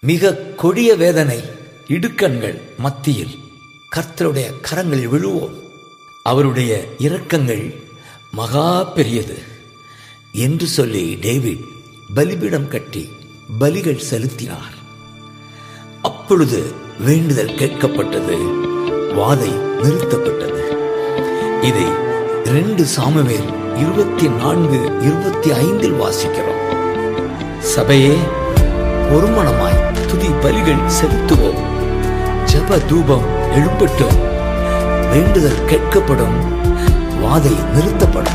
மிக கொடிய வேதனை இடுக்கண்கள் மத்தியில் கர்த்தருடைய கரங்களில் விழுவோம் அவருடைய இரக்கங்கள் மகா பெரியது என்று சொல்லி டேவிட் பலிபீடம் கட்டி பலிகள் செலுத்தினார் அப்பொழுது வேண்டுதல் கேட்கப்பட்டது வாதை நிறுத்தப்பட்டது இதை ரெண்டு சாமுவேல் இருபத்தி நான்கு இருபத்தி ஐந்தில் வாசிக்கிறோம் சபையே ஒருமனமாய் துதி பலிகள் செலுத்துவோம் ஜப தூபம் எழுப்பட்டும் வேண்டுதல் கேட்கப்படும் வாதை நிறுத்தப்படும்